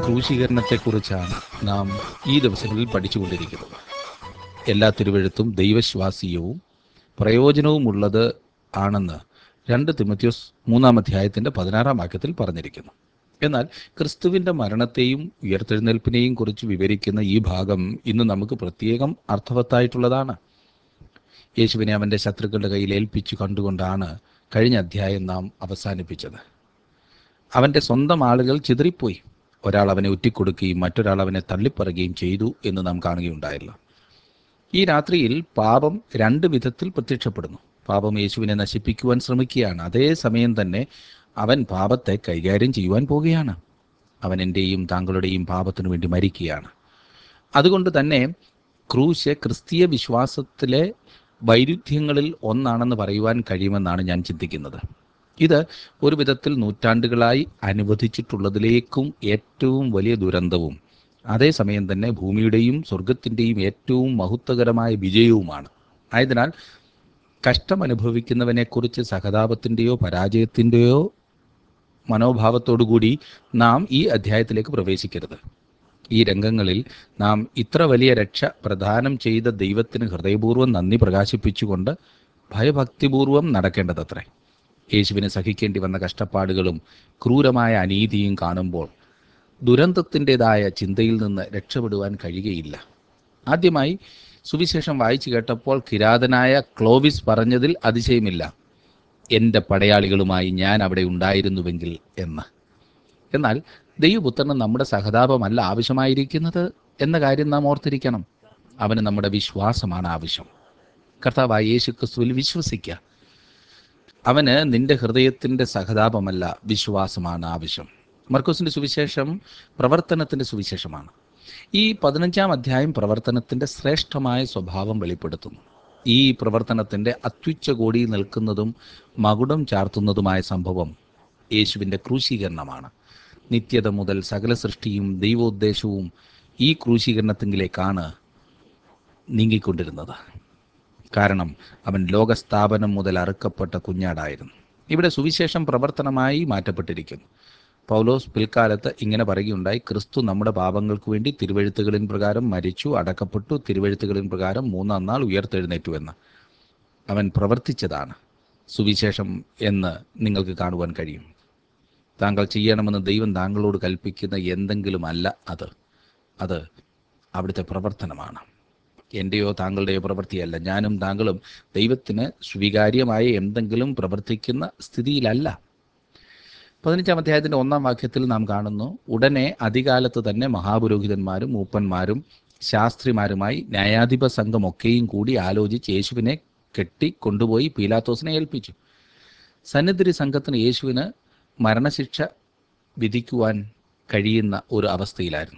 ക്രൂശീകരണത്തെക്കുറിച്ചാണ് നാം ഈ ദിവസങ്ങളിൽ പഠിച്ചുകൊണ്ടിരിക്കുന്നത് എല്ലാ തിരുവഴുത്തും ദൈവശ്വാസീയവും പ്രയോജനവുമുള്ളത് ആണെന്ന് രണ്ട് തിമത്യോസ് മൂന്നാം അധ്യായത്തിൻ്റെ പതിനാറാം വാക്യത്തിൽ പറഞ്ഞിരിക്കുന്നു എന്നാൽ ക്രിസ്തുവിൻ്റെ മരണത്തെയും ഉയർത്തെഴുന്നേൽപ്പിനെയും കുറിച്ച് വിവരിക്കുന്ന ഈ ഭാഗം ഇന്ന് നമുക്ക് പ്രത്യേകം അർത്ഥവത്തായിട്ടുള്ളതാണ് യേശുവിനെ അവൻ്റെ ശത്രുക്കളുടെ കയ്യിൽ ഏൽപ്പിച്ചു കണ്ടുകൊണ്ടാണ് കഴിഞ്ഞ അധ്യായം നാം അവസാനിപ്പിച്ചത് അവൻ്റെ സ്വന്തം ആളുകൾ ചിതറിപ്പോയി ഒരാൾ അവനെ ഒറ്റിക്കൊടുക്കുകയും മറ്റൊരാൾ അവനെ തള്ളിപ്പറയുകയും ചെയ്തു എന്ന് നാം കാണുകയുണ്ടായല്ലോ ഈ രാത്രിയിൽ പാപം രണ്ട് വിധത്തിൽ പ്രത്യക്ഷപ്പെടുന്നു പാപം യേശുവിനെ നശിപ്പിക്കുവാൻ ശ്രമിക്കുകയാണ് അതേ സമയം തന്നെ അവൻ പാപത്തെ കൈകാര്യം ചെയ്യുവാൻ പോവുകയാണ് അവൻ എൻ്റെയും താങ്കളുടെയും പാപത്തിനു വേണ്ടി മരിക്കുകയാണ് അതുകൊണ്ട് തന്നെ ക്രൂശ് ക്രിസ്തീയ വിശ്വാസത്തിലെ വൈരുദ്ധ്യങ്ങളിൽ ഒന്നാണെന്ന് പറയുവാൻ കഴിയുമെന്നാണ് ഞാൻ ചിന്തിക്കുന്നത് ഇത് ഒരു വിധത്തിൽ നൂറ്റാണ്ടുകളായി അനുവദിച്ചിട്ടുള്ളതിലേക്കും ഏറ്റവും വലിയ ദുരന്തവും അതേസമയം തന്നെ ഭൂമിയുടെയും സ്വർഗത്തിൻ്റെയും ഏറ്റവും മഹത്വകരമായ വിജയവുമാണ് ആയതിനാൽ കഷ്ടമനുഭവിക്കുന്നവനെക്കുറിച്ച് സഹതാപത്തിൻ്റെയോ പരാജയത്തിൻ്റെയോ മനോഭാവത്തോടുകൂടി നാം ഈ അധ്യായത്തിലേക്ക് പ്രവേശിക്കരുത് ഈ രംഗങ്ങളിൽ നാം ഇത്ര വലിയ രക്ഷ പ്രദാനം ചെയ്ത ദൈവത്തിന് ഹൃദയപൂർവ്വം നന്ദി പ്രകാശിപ്പിച്ചുകൊണ്ട് ഭയഭക്തിപൂർവം നടക്കേണ്ടതത്രേ യേശുവിന് സഹിക്കേണ്ടി വന്ന കഷ്ടപ്പാടുകളും ക്രൂരമായ അനീതിയും കാണുമ്പോൾ ദുരന്തത്തിൻ്റെതായ ചിന്തയിൽ നിന്ന് രക്ഷപ്പെടുവാൻ കഴിയുകയില്ല ആദ്യമായി സുവിശേഷം വായിച്ചു കേട്ടപ്പോൾ കിരാതനായ ക്ലോവിസ് പറഞ്ഞതിൽ അതിശയമില്ല എൻ്റെ പടയാളികളുമായി ഞാൻ അവിടെ ഉണ്ടായിരുന്നുവെങ്കിൽ എന്ന് എന്നാൽ ദൈവപുത്രന് നമ്മുടെ സഹതാപമല്ല ആവശ്യമായിരിക്കുന്നത് എന്ന കാര്യം നാം ഓർത്തിരിക്കണം അവന് നമ്മുടെ വിശ്വാസമാണ് ആവശ്യം കർത്താവായ യേശു ക്രിസ്തുവിൽ വിശ്വസിക്കുക അവന് നിന്റെ ഹൃദയത്തിൻ്റെ സഹതാപമല്ല വിശ്വാസമാണ് ആവശ്യം മർക്കോസിൻ്റെ സുവിശേഷം പ്രവർത്തനത്തിൻ്റെ സുവിശേഷമാണ് ഈ പതിനഞ്ചാം അധ്യായം പ്രവർത്തനത്തിൻ്റെ ശ്രേഷ്ഠമായ സ്വഭാവം വെളിപ്പെടുത്തുന്നു ഈ പ്രവർത്തനത്തിൻ്റെ അത്യുച്ച കോടിയിൽ നിൽക്കുന്നതും മകുടം ചാർത്തുന്നതുമായ സംഭവം യേശുവിൻ്റെ ക്രൂശീകരണമാണ് നിത്യത മുതൽ സകല സൃഷ്ടിയും ദൈവോദ്ദേശവും ഈ ക്രൂശീകരണത്തിങ്കിലേക്കാണ് നീങ്ങിക്കൊണ്ടിരുന്നത് കാരണം അവൻ ലോകസ്ഥാപനം മുതൽ അറുക്കപ്പെട്ട കുഞ്ഞാടായിരുന്നു ഇവിടെ സുവിശേഷം പ്രവർത്തനമായി മാറ്റപ്പെട്ടിരിക്കുന്നു പൗലോസ് പിൽക്കാലത്ത് ഇങ്ങനെ പറയുകയുണ്ടായി ക്രിസ്തു നമ്മുടെ പാപങ്ങൾക്ക് വേണ്ടി തിരുവഴുത്തുകളിൻ പ്രകാരം മരിച്ചു അടക്കപ്പെട്ടു തിരുവഴുത്തുകളിൻ പ്രകാരം മൂന്നാം നാൾ ഉയർത്തെഴുന്നേറ്റു എന്ന് അവൻ പ്രവർത്തിച്ചതാണ് സുവിശേഷം എന്ന് നിങ്ങൾക്ക് കാണുവാൻ കഴിയും താങ്കൾ ചെയ്യണമെന്ന് ദൈവം താങ്കളോട് കൽപ്പിക്കുന്ന എന്തെങ്കിലും അല്ല അത് അത് അവിടുത്തെ പ്രവർത്തനമാണ് എൻ്റെയോ താങ്കളുടെയോ പ്രവൃത്തിയല്ല ഞാനും താങ്കളും ദൈവത്തിന് സ്വീകാര്യമായ എന്തെങ്കിലും പ്രവർത്തിക്കുന്ന സ്ഥിതിയിലല്ല പതിനഞ്ചാം അധ്യായത്തിൻ്റെ ഒന്നാം വാക്യത്തിൽ നാം കാണുന്നു ഉടനെ അധികാലത്ത് തന്നെ മഹാപുരോഹിതന്മാരും മൂപ്പന്മാരും ശാസ്ത്രിമാരുമായി ന്യായാധിപ സംഘമൊക്കെയും കൂടി ആലോചിച്ച് യേശുവിനെ കെട്ടി കൊണ്ടുപോയി പീലാത്തോസിനെ ഏൽപ്പിച്ചു സന്നിധി സംഘത്തിന് യേശുവിന് മരണശിക്ഷ വിധിക്കുവാൻ കഴിയുന്ന ഒരു അവസ്ഥയിലായിരുന്നു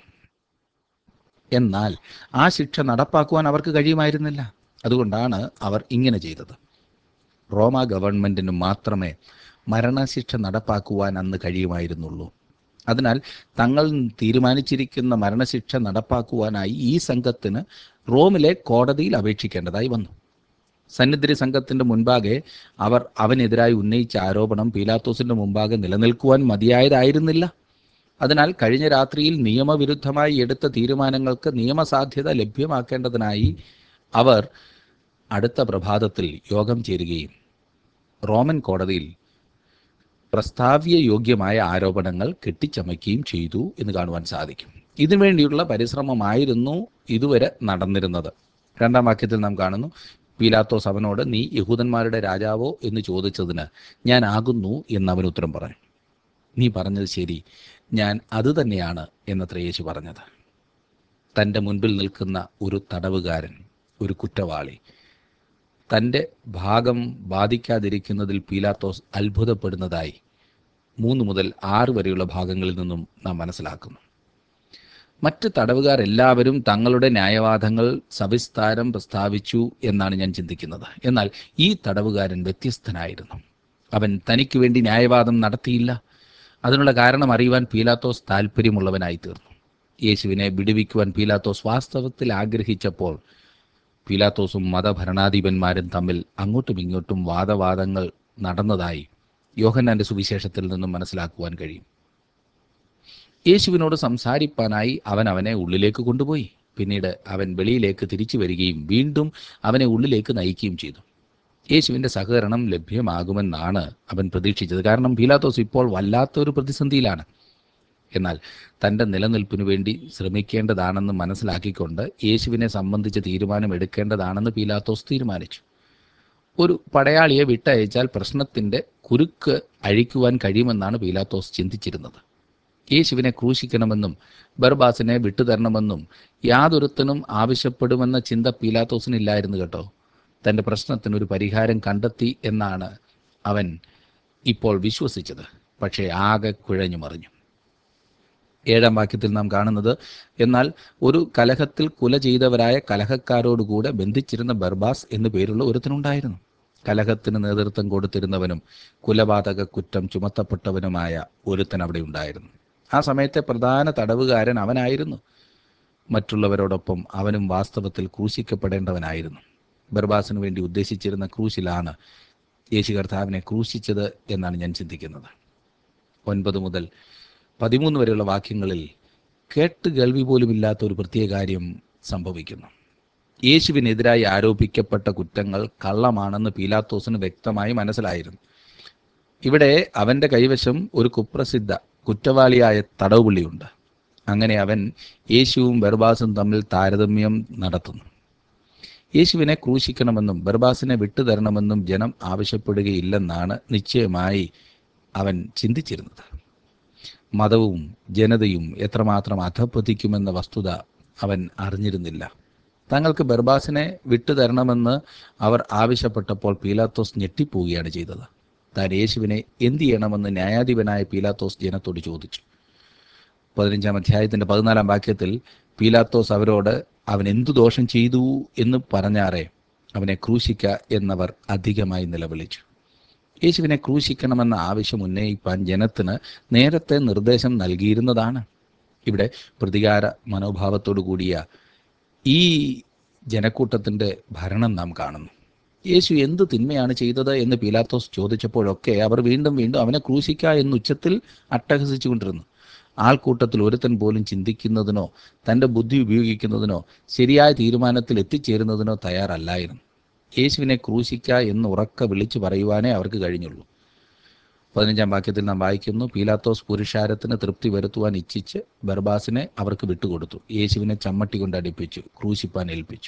എന്നാൽ ആ ശിക്ഷ നടപ്പാക്കുവാൻ അവർക്ക് കഴിയുമായിരുന്നില്ല അതുകൊണ്ടാണ് അവർ ഇങ്ങനെ ചെയ്തത് റോമ ഗവൺമെൻറ്റിന് മാത്രമേ മരണശിക്ഷ നടപ്പാക്കുവാൻ അന്ന് കഴിയുമായിരുന്നുള്ളൂ അതിനാൽ തങ്ങൾ തീരുമാനിച്ചിരിക്കുന്ന മരണശിക്ഷ നടപ്പാക്കുവാനായി ഈ സംഘത്തിന് റോമിലെ കോടതിയിൽ അപേക്ഷിക്കേണ്ടതായി വന്നു സന്നിധി സംഘത്തിന്റെ മുൻപാകെ അവർ അവനെതിരായി ഉന്നയിച്ച ആരോപണം പീലാത്തോസിന്റെ മുമ്പാകെ നിലനിൽക്കുവാൻ മതിയായതായിരുന്നില്ല അതിനാൽ കഴിഞ്ഞ രാത്രിയിൽ നിയമവിരുദ്ധമായി എടുത്ത തീരുമാനങ്ങൾക്ക് നിയമസാധ്യത ലഭ്യമാക്കേണ്ടതിനായി അവർ അടുത്ത പ്രഭാതത്തിൽ യോഗം ചേരുകയും റോമൻ കോടതിയിൽ പ്രസ്താവ്യ യോഗ്യമായ ആരോപണങ്ങൾ കെട്ടിച്ചമയ്ക്കുകയും ചെയ്തു എന്ന് കാണുവാൻ സാധിക്കും ഇതിനുവേണ്ടിയുള്ള പരിശ്രമമായിരുന്നു ഇതുവരെ നടന്നിരുന്നത് രണ്ടാം വാക്യത്തിൽ നാം കാണുന്നു പീലാത്തോസ് അവനോട് നീ യഹൂദന്മാരുടെ രാജാവോ എന്ന് ചോദിച്ചതിന് ഞാൻ ആകുന്നു എന്ന് അവൻ ഉത്തരം പറഞ്ഞു നീ പറഞ്ഞത് ശരി ഞാൻ അത് തന്നെയാണ് എന്നത്ര യേശു പറഞ്ഞത് തൻ്റെ മുൻപിൽ നിൽക്കുന്ന ഒരു തടവുകാരൻ ഒരു കുറ്റവാളി തൻ്റെ ഭാഗം ബാധിക്കാതിരിക്കുന്നതിൽ പീലാത്തോസ് അത്ഭുതപ്പെടുന്നതായി മൂന്ന് മുതൽ ആറ് വരെയുള്ള ഭാഗങ്ങളിൽ നിന്നും നാം മനസ്സിലാക്കുന്നു മറ്റ് തടവുകാർ എല്ലാവരും തങ്ങളുടെ ന്യായവാദങ്ങൾ സവിസ്താരം പ്രസ്താവിച്ചു എന്നാണ് ഞാൻ ചിന്തിക്കുന്നത് എന്നാൽ ഈ തടവുകാരൻ വ്യത്യസ്തനായിരുന്നു അവൻ തനിക്ക് വേണ്ടി ന്യായവാദം നടത്തിയില്ല അതിനുള്ള കാരണം അറിയുവാൻ പീലാത്തോസ് താല്പര്യമുള്ളവനായി തീർന്നു യേശുവിനെ വിടുവിക്കുവാൻ പീലാത്തോസ് വാസ്തവത്തിൽ ആഗ്രഹിച്ചപ്പോൾ പീലാത്തോസും മതഭരണാധിപന്മാരും തമ്മിൽ അങ്ങോട്ടും ഇങ്ങോട്ടും വാദവാദങ്ങൾ നടന്നതായി യോഹന്നാന്റെ സുവിശേഷത്തിൽ നിന്നും മനസ്സിലാക്കുവാൻ കഴിയും യേശുവിനോട് സംസാരിപ്പാനായി അവൻ അവനെ ഉള്ളിലേക്ക് കൊണ്ടുപോയി പിന്നീട് അവൻ വെളിയിലേക്ക് തിരിച്ചു വരികയും വീണ്ടും അവനെ ഉള്ളിലേക്ക് നയിക്കുകയും ചെയ്തു യേശുവിൻ്റെ സഹകരണം ലഭ്യമാകുമെന്നാണ് അവൻ പ്രതീക്ഷിച്ചത് കാരണം പീലാത്തോസ് ഇപ്പോൾ വല്ലാത്തൊരു പ്രതിസന്ധിയിലാണ് എന്നാൽ തൻ്റെ നിലനിൽപ്പിനു വേണ്ടി ശ്രമിക്കേണ്ടതാണെന്ന് മനസ്സിലാക്കിക്കൊണ്ട് യേശുവിനെ സംബന്ധിച്ച് തീരുമാനം എടുക്കേണ്ടതാണെന്ന് പീലാത്തോസ് തീരുമാനിച്ചു ഒരു പടയാളിയെ വിട്ടയച്ചാൽ പ്രശ്നത്തിൻ്റെ കുരുക്ക് അഴിക്കുവാൻ കഴിയുമെന്നാണ് പീലാത്തോസ് ചിന്തിച്ചിരുന്നത് യേശുവിനെ ക്രൂശിക്കണമെന്നും ബർബാസിനെ വിട്ടുതരണമെന്നും യാതൊരുത്തനും ആവശ്യപ്പെടുമെന്ന ചിന്ത പീലാത്തോസിനില്ലായിരുന്നു കേട്ടോ തൻ്റെ പ്രശ്നത്തിനൊരു പരിഹാരം കണ്ടെത്തി എന്നാണ് അവൻ ഇപ്പോൾ വിശ്വസിച്ചത് പക്ഷേ ആകെ കുഴഞ്ഞു മറിഞ്ഞു ഏഴാം വാക്യത്തിൽ നാം കാണുന്നത് എന്നാൽ ഒരു കലഹത്തിൽ കുല ചെയ്തവരായ കലഹക്കാരോടുകൂടെ ബന്ധിച്ചിരുന്ന ബർബാസ് എന്നു പേരുള്ള ഒരുത്തനുണ്ടായിരുന്നു കലഹത്തിന് നേതൃത്വം കൊടുത്തിരുന്നവനും കുലപാതക കുറ്റം ചുമത്തപ്പെട്ടവനുമായ ഒരുത്തൻ അവിടെ ഉണ്ടായിരുന്നു ആ സമയത്തെ പ്രധാന തടവുകാരൻ അവനായിരുന്നു മറ്റുള്ളവരോടൊപ്പം അവനും വാസ്തവത്തിൽ ക്രൂശിക്കപ്പെടേണ്ടവനായിരുന്നു ബർബാസിന് വേണ്ടി ഉദ്ദേശിച്ചിരുന്ന ക്രൂശിലാണ് യേശു കർത്താവിനെ ക്രൂശിച്ചത് എന്നാണ് ഞാൻ ചിന്തിക്കുന്നത് ഒൻപത് മുതൽ പതിമൂന്ന് വരെയുള്ള വാക്യങ്ങളിൽ കേട്ട് കേൾവി പോലുമില്ലാത്ത ഒരു പ്രത്യേക കാര്യം സംഭവിക്കുന്നു യേശുവിനെതിരായി ആരോപിക്കപ്പെട്ട കുറ്റങ്ങൾ കള്ളമാണെന്ന് പീലാത്തോസിന് വ്യക്തമായി മനസ്സിലായിരുന്നു ഇവിടെ അവൻ്റെ കൈവശം ഒരു കുപ്രസിദ്ധ കുറ്റവാളിയായ തടവുപുള്ളിയുണ്ട് അങ്ങനെ അവൻ യേശുവും ബർബാസും തമ്മിൽ താരതമ്യം നടത്തുന്നു യേശുവിനെ ക്രൂശിക്കണമെന്നും ബർബാസിനെ വിട്ടുതരണമെന്നും ജനം ആവശ്യപ്പെടുകയില്ലെന്നാണ് നിശ്ചയമായി അവൻ ചിന്തിച്ചിരുന്നത് മതവും ജനതയും എത്രമാത്രം അധപ്പതിക്കുമെന്ന വസ്തുത അവൻ അറിഞ്ഞിരുന്നില്ല തങ്ങൾക്ക് ബർബാസിനെ വിട്ടുതരണമെന്ന് അവർ ആവശ്യപ്പെട്ടപ്പോൾ പീലാത്തോസ് ഞെട്ടിപ്പോവുകയാണ് ചെയ്തത് താൻ യേശുവിനെ എന്ത് ചെയ്യണമെന്ന് ന്യായാധിപനായ പീലാത്തോസ് ജനത്തോട് ചോദിച്ചു പതിനഞ്ചാം അധ്യായത്തിന്റെ പതിനാലാം വാക്യത്തിൽ പീലാത്തോസ് അവരോട് അവൻ എന്തു ദോഷം ചെയ്തു എന്ന് പറഞ്ഞാറേ അവനെ ക്രൂശിക്ക എന്നവർ അധികമായി നിലവിളിച്ചു യേശുവിനെ ക്രൂശിക്കണമെന്ന ആവശ്യം ഉന്നയിപ്പാൻ ജനത്തിന് നേരത്തെ നിർദ്ദേശം നൽകിയിരുന്നതാണ് ഇവിടെ പ്രതികാര മനോഭാവത്തോടു കൂടിയ ഈ ജനക്കൂട്ടത്തിൻ്റെ ഭരണം നാം കാണുന്നു യേശു എന്ത് തിന്മയാണ് ചെയ്തത് എന്ന് പീലാത്തോസ് ചോദിച്ചപ്പോഴൊക്കെ അവർ വീണ്ടും വീണ്ടും അവനെ ക്രൂശിക്ക എന്ന് ഉച്ചത്തിൽ അട്ടഹസിച്ചുകൊണ്ടിരുന്നു ആൾക്കൂട്ടത്തിൽ ഒരുത്തൻ പോലും ചിന്തിക്കുന്നതിനോ തൻ്റെ ബുദ്ധി ഉപയോഗിക്കുന്നതിനോ ശരിയായ തീരുമാനത്തിൽ എത്തിച്ചേരുന്നതിനോ തയ്യാറല്ലായിരുന്നു യേശുവിനെ ക്രൂശിക്ക എന്ന് ഉറക്ക വിളിച്ചു പറയുവാനേ അവർക്ക് കഴിഞ്ഞുള്ളൂ പതിനഞ്ചാം വാക്യത്തിൽ നാം വായിക്കുന്നു പീലാത്തോസ് പുരുഷാരത്തിന് തൃപ്തി വരുത്തുവാൻ ഇച്ഛിച്ച് ബർബാസിനെ അവർക്ക് വിട്ടുകൊടുത്തു യേശുവിനെ ചമ്മട്ടി കൊണ്ട് അടിപ്പിച്ചു ക്രൂശിപ്പാൻ ഏൽപ്പിച്ചു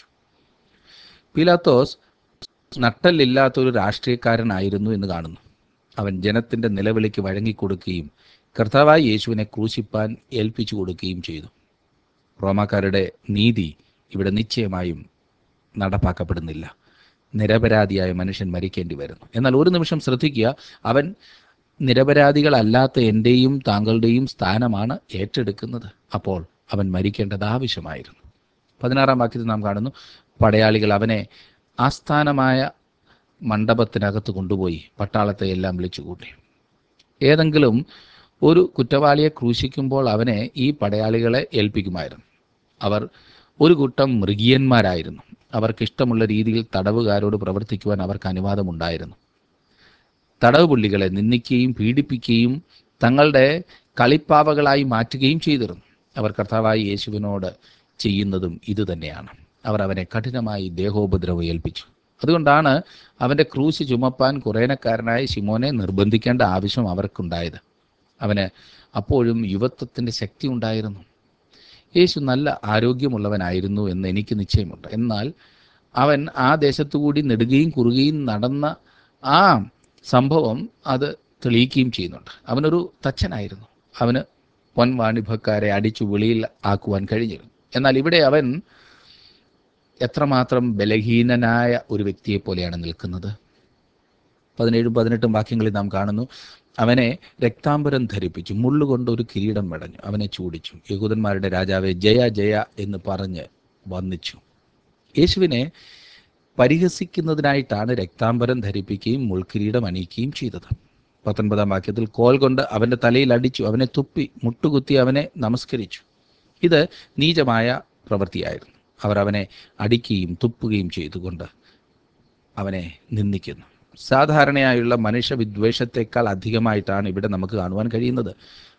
പീലാത്തോസ് നട്ടല്ലില്ലാത്ത ഒരു രാഷ്ട്രീയക്കാരനായിരുന്നു എന്ന് കാണുന്നു അവൻ ജനത്തിന്റെ നിലവിളിക്ക് വഴങ്ങിക്കൊടുക്കുകയും കർത്താവായ യേശുവിനെ ക്രൂശിപ്പാൻ ഏൽപ്പിച്ചു കൊടുക്കുകയും ചെയ്തു റോമാക്കാരുടെ നീതി ഇവിടെ നിശ്ചയമായും നടപ്പാക്കപ്പെടുന്നില്ല നിരപരാധിയായ മനുഷ്യൻ മരിക്കേണ്ടി വരുന്നു എന്നാൽ ഒരു നിമിഷം ശ്രദ്ധിക്കുക അവൻ നിരപരാധികളല്ലാത്ത എൻ്റെയും താങ്കളുടെയും സ്ഥാനമാണ് ഏറ്റെടുക്കുന്നത് അപ്പോൾ അവൻ മരിക്കേണ്ടത് ആവശ്യമായിരുന്നു പതിനാറാം വാക്യത്തിൽ നാം കാണുന്നു പടയാളികൾ അവനെ ആസ്ഥാനമായ മണ്ഡപത്തിനകത്ത് കൊണ്ടുപോയി പട്ടാളത്തെ എല്ലാം വിളിച്ചു കൂട്ടി ഏതെങ്കിലും ഒരു കുറ്റവാളിയെ ക്രൂശിക്കുമ്പോൾ അവനെ ഈ പടയാളികളെ ഏൽപ്പിക്കുമായിരുന്നു അവർ ഒരു കൂട്ടം മൃഗീയന്മാരായിരുന്നു അവർക്കിഷ്ടമുള്ള രീതിയിൽ തടവുകാരോട് പ്രവർത്തിക്കുവാൻ അവർക്ക് അനുവാദമുണ്ടായിരുന്നു തടവ് പുള്ളികളെ നിന്ദിക്കുകയും പീഡിപ്പിക്കുകയും തങ്ങളുടെ കളിപ്പാവകളായി മാറ്റുകയും ചെയ്തിരുന്നു അവർ കർത്താവായി യേശുവിനോട് ചെയ്യുന്നതും ഇതുതന്നെയാണ് അവർ അവനെ കഠിനമായി ദേഹോപദ്രവം ഏൽപ്പിച്ചു അതുകൊണ്ടാണ് അവൻ്റെ ക്രൂശ് ചുമപ്പാൻ കുറേനക്കാരനായ ശിമോനെ നിർബന്ധിക്കേണ്ട ആവശ്യം അവർക്കുണ്ടായത് അവന് അപ്പോഴും യുവത്വത്തിൻ്റെ ശക്തി ഉണ്ടായിരുന്നു യേശു നല്ല ആരോഗ്യമുള്ളവനായിരുന്നു എന്ന് എനിക്ക് നിശ്ചയമുണ്ട് എന്നാൽ അവൻ ആ ദേശത്തുകൂടി നെടുകയും കുറുകയും നടന്ന ആ സംഭവം അത് തെളിയിക്കുകയും ചെയ്യുന്നുണ്ട് അവനൊരു തച്ചനായിരുന്നു അവന് പൊൻവാണിഭക്കാരെ അടിച്ചു വെളിയിൽ ആക്കുവാൻ കഴിഞ്ഞിരുന്നു എന്നാൽ ഇവിടെ അവൻ എത്രമാത്രം ബലഹീനനായ ഒരു വ്യക്തിയെ പോലെയാണ് നിൽക്കുന്നത് പതിനേഴും പതിനെട്ടും വാക്യങ്ങളിൽ നാം കാണുന്നു അവനെ രക്താംബരം ധരിപ്പിച്ചു മുള്ളുകൊണ്ട് ഒരു കിരീടം മെടഞ്ഞു അവനെ ചൂടിച്ചു യഹൂദന്മാരുടെ രാജാവെ ജയ ജയ എന്ന് പറഞ്ഞ് വന്നിച്ചു യേശുവിനെ പരിഹസിക്കുന്നതിനായിട്ടാണ് രക്താംബരം ധരിപ്പിക്കുകയും മുൾക്കിരീടം അണിയിക്കുകയും ചെയ്തത് പത്തൊൻപതാം വാക്യത്തിൽ കോൽ കൊണ്ട് അവൻ്റെ തലയിൽ അടിച്ചു അവനെ തുപ്പി മുട്ടുകുത്തി അവനെ നമസ്കരിച്ചു ഇത് നീചമായ പ്രവൃത്തിയായിരുന്നു അവർ അവനെ അടിക്കുകയും തുപ്പുകയും ചെയ്തുകൊണ്ട് അവനെ നിന്ദിക്കുന്നു സാധാരണയായുള്ള മനുഷ്യവിദ്വേഷത്തെക്കാൾ അധികമായിട്ടാണ് ഇവിടെ നമുക്ക് കാണുവാൻ കഴിയുന്നത്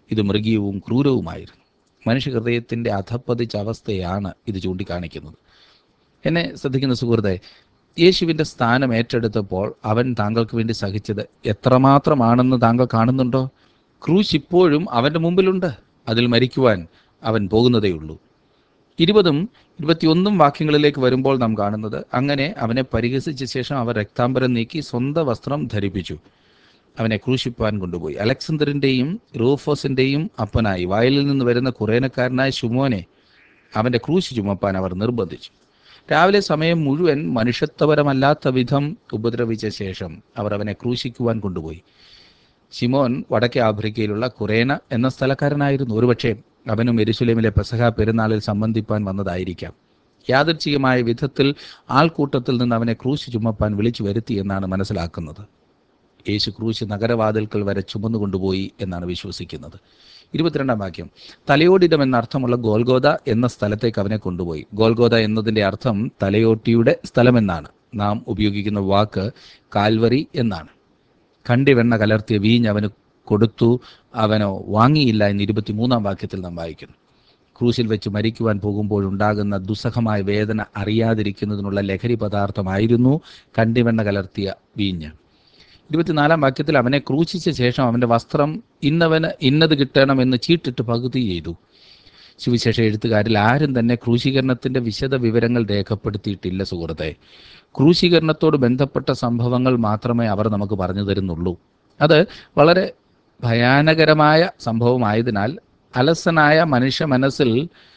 ഇത് മൃഗീയവും ക്രൂരവുമായിരുന്നു മനുഷ്യഹൃദയത്തിൻ്റെ അധപ്പതിച്ച അവസ്ഥയാണ് ഇത് ചൂണ്ടിക്കാണിക്കുന്നത് എന്നെ ശ്രദ്ധിക്കുന്ന സുഹൃത്തെ യേശുവിൻ്റെ സ്ഥാനം ഏറ്റെടുത്തപ്പോൾ അവൻ താങ്കൾക്ക് വേണ്ടി സഹിച്ചത് എത്രമാത്രമാണെന്ന് താങ്കൾ കാണുന്നുണ്ടോ ക്രൂശ് ഇപ്പോഴും അവൻ്റെ മുമ്പിലുണ്ട് അതിൽ മരിക്കുവാൻ അവൻ പോകുന്നതേയുള്ളൂ ഇരുപതും ഇരുപത്തിയൊന്നും വാക്യങ്ങളിലേക്ക് വരുമ്പോൾ നാം കാണുന്നത് അങ്ങനെ അവനെ പരിഹസിച്ച ശേഷം അവർ രക്താംബരം നീക്കി സ്വന്തം വസ്ത്രം ധരിപ്പിച്ചു അവനെ ക്രൂശിപ്പാൻ കൊണ്ടുപോയി അലക്സണ്ടറിൻ്റെയും റൂഫോസിൻ്റെയും അപ്പനായി വയലിൽ നിന്ന് വരുന്ന കുറേനക്കാരനായ ശുമോനെ അവൻ്റെ ക്രൂശ് ചുമപ്പാൻ അവർ നിർബന്ധിച്ചു രാവിലെ സമയം മുഴുവൻ മനുഷ്യത്വപരമല്ലാത്ത വിധം ഉപദ്രവിച്ച ശേഷം അവർ അവനെ ക്രൂശിക്കുവാൻ കൊണ്ടുപോയി ശിമോൻ വടക്കേ ആഫ്രിക്കയിലുള്ള കുറേന എന്ന സ്ഥലക്കാരനായിരുന്നു ഒരുപക്ഷെ അവനും എരുശലേമിലെ പെസഹ പെരുന്നാളിൽ സംബന്ധിപ്പാൻ വന്നതായിരിക്കാം യാദൃച്ഛികമായ വിധത്തിൽ ആൾക്കൂട്ടത്തിൽ നിന്ന് അവനെ ക്രൂശ് ചുമപ്പാൻ വിളിച്ചു വരുത്തി എന്നാണ് മനസ്സിലാക്കുന്നത് യേശു ക്രൂശ് നഗരവാതിൽക്കൽ വരെ ചുമന്നുകൊണ്ടുപോയി എന്നാണ് വിശ്വസിക്കുന്നത് ഇരുപത്തിരണ്ടാം വാക്യം തലയോടിടം എന്ന അർത്ഥമുള്ള ഗോൽഗോദ എന്ന സ്ഥലത്തേക്ക് അവനെ കൊണ്ടുപോയി ഗോൽഗോദ എന്നതിൻ്റെ അർത്ഥം തലയോട്ടിയുടെ സ്ഥലമെന്നാണ് നാം ഉപയോഗിക്കുന്ന വാക്ക് കാൽവറി എന്നാണ് കണ്ടി വെണ്ണ കലർത്തിയ വീഞ്ഞ് അവന് കൊടുത്തു അവനോ വാങ്ങിയില്ല എന്ന് ഇരുപത്തിമൂന്നാം വാക്യത്തിൽ നാം വായിക്കുന്നു ക്രൂശിൽ വെച്ച് മരിക്കുവാൻ പോകുമ്പോഴുണ്ടാകുന്ന ദുസ്സഹമായ വേദന അറിയാതിരിക്കുന്നതിനുള്ള ലഹരി പദാർത്ഥമായിരുന്നു കണ്ടിവെണ്ണ കലർത്തിയ വീഞ്ഞ് ഇരുപത്തിനാലാം വാക്യത്തിൽ അവനെ ക്രൂശിച്ച ശേഷം അവൻ്റെ വസ്ത്രം ഇന്നവന് ഇന്നത് കിട്ടണമെന്ന് ചീട്ടിട്ട് പകുതി ചെയ്തു സുവിശേഷ എഴുത്തുകാരിൽ ആരും തന്നെ ക്രൂശീകരണത്തിൻ്റെ വിശദ വിവരങ്ങൾ രേഖപ്പെടുത്തിയിട്ടില്ല സുഹൃത്തെ ക്രൂശീകരണത്തോട് ബന്ധപ്പെട്ട സംഭവങ്ങൾ മാത്രമേ അവർ നമുക്ക് പറഞ്ഞു തരുന്നുള്ളൂ അത് വളരെ ഭയാനകരമായ സംഭവമായതിനാൽ അലസനായ മനുഷ്യ മനസ്സിൽ